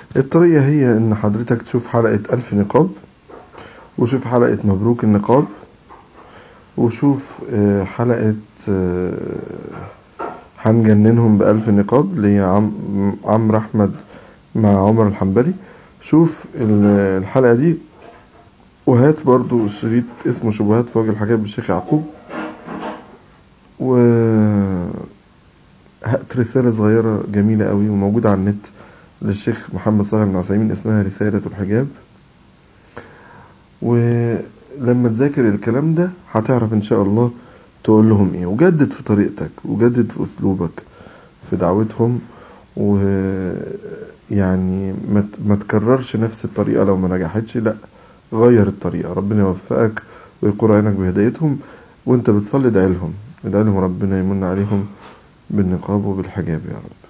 الطريقة هي ان حضرتك تشوف حلقة ألف نقاب وشوف حلقة مبروك النقاب وشوف آه، حلقة آه، هنجننهم بألف نقاب اللي هي عم عمرو أحمد مع عمر الحنبلي شوف ال- الحلقة دي وهات برضو شريط اسمه شبهات في وجه الحاجات بالشيخ يعقوب و هات رسالة صغيرة جميلة قوي وموجودة على النت للشيخ محمد صالح بن عثيمين اسمها رسالة الحجاب ولما تذاكر الكلام ده هتعرف ان شاء الله تقول لهم ايه وجدد في طريقتك وجدد في اسلوبك في دعوتهم ويعني ما ت- ما تكررش نفس الطريقة لو ما نجحتش لا غير الطريقة ربنا يوفقك ويقر عينك بهدايتهم وانت بتصلي ادعي لهم ادعي لهم ربنا يمن عليهم بالنقاب وبالحجاب يا رب